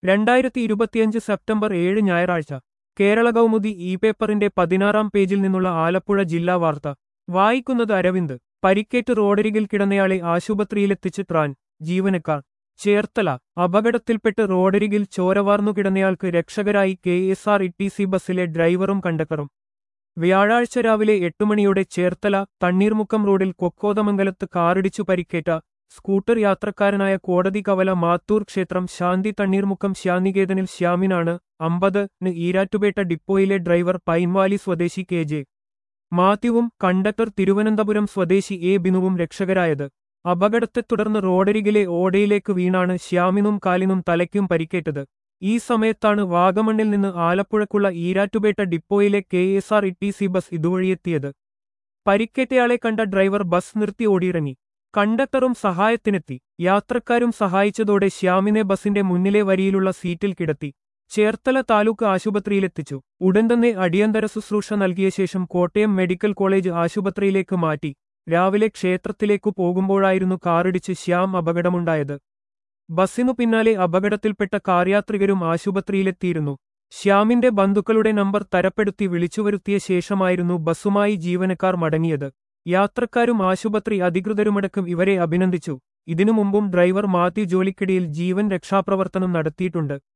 രണ്ടായിരത്തി ഇരുപത്തിയഞ്ച് സെപ്റ്റംബർ ഏഴ് ഞായറാഴ്ച കേരള കൗമുദി ഇ പേപ്പറിന്റെ പതിനാറാം പേജിൽ നിന്നുള്ള ആലപ്പുഴ ജില്ലാ വാർത്ത വായിക്കുന്നത് അരവിന്ദ് പരിക്കേറ്റ് റോഡരികിൽ കിടന്നയാളെ ആശുപത്രിയിലെത്തിച്ച് ട്രാൻ ജീവനക്കാർ ചേർത്തല അപകടത്തിൽപ്പെട്ട് റോഡരികിൽ ചോരവാർന്നു കിടന്നയാൾക്ക് രക്ഷകരായി K S R E T C ബസ്സിലെ ഡ്രൈവറും കണ്ടക്ടറും വ്യാഴാഴ്ച രാവിലെ എട്ടുമണിയോടെ ചേർത്തല തണ്ണീർമുക്കം റോഡിൽ കൊക്കോതമംഗലത്ത് കാറിടിച്ചു പരിക്കേറ്റ സ്കൂട്ടർ യാത്രക്കാരനായ കോടതി കവല മാത്തൂർ ക്ഷേത്രം ശാന്തി തണ്ണീർമുക്കം ശ്യാനികേതനിൽ ശ്യാമിനാണ് അമ്പത് ന് ഈരാറ്റുപേട്ട ഡിപ്പോയിലെ ഡ്രൈവർ പൈൻവാലി സ്വദേശി കെ ജെ മാത്യുവും കണ്ടക്ടർ തിരുവനന്തപുരം സ്വദേശി എ ബിനുവും രക്ഷകരായത് അപകടത്തെ തുടർന്ന് റോഡരികിലെ ഓടയിലേക്ക് വീണാണ് ശ്യാമിനും കാലിനും തലയ്ക്കും പരിക്കേറ്റത് ഈ സമയത്താണ് വാഗമണ്ണിൽ നിന്ന് ആലപ്പുഴക്കുള്ള ഈരാറ്റുപേട്ട ഡിപ്പോയിലെ K S R E T C bus ഇതുവഴിയെത്തിയത് പരിക്കേറ്റയാളെ കണ്ട ഡ്രൈവർ ബസ് നിർത്തി ഓടിയിറങ്ങി കണ്ടക്ടറും സഹായത്തിനെത്തി യാത്രക്കാരും സഹായിച്ചതോടെ ശ്യാമിനെ ബസിന്റെ മുന്നിലെ വരിയിലുള്ള സീറ്റിൽ കിടത്തി ചേർത്തല താലൂക്ക് ആശുപത്രിയിലെത്തിച്ചു ഉടൻ തന്നെ അടിയന്തര ശുശ്രൂഷ നൽകിയ ശേഷം കോട്ടയം മെഡിക്കൽ കോളേജ് ആശുപത്രിയിലേക്ക് മാറ്റി രാവിലെ ക്ഷേത്രത്തിലേക്കു പോകുമ്പോഴായിരുന്നു കാറിടിച്ച് ശ്യാം അപകടമുണ്ടായത് ബസ്സിനു പിന്നാലെ അപകടത്തിൽപ്പെട്ട കാർ യാത്രികരും ആശുപത്രിയിലെത്തിയിരുന്നു ശ്യാമിന്റെ ബന്ധുക്കളുടെ നമ്പർ തരപ്പെടുത്തി വിളിച്ചുവരുത്തിയ ശേഷമായിരുന്നു ബസ്സുമായി ജീവനക്കാർ മടങ്ങിയത് യാത്രക്കാരും ആശുപത്രി അധികൃതരുമടക്കം ഇവരെ അഭിനന്ദിച്ചു ഇതിനു മുമ്പും ഡ്രൈവർ മാത്യു ജോലിക്കിടയിൽ ജീവൻ രക്ഷാപ്രവർത്തനം നടത്തിയിട്ടുണ്ട്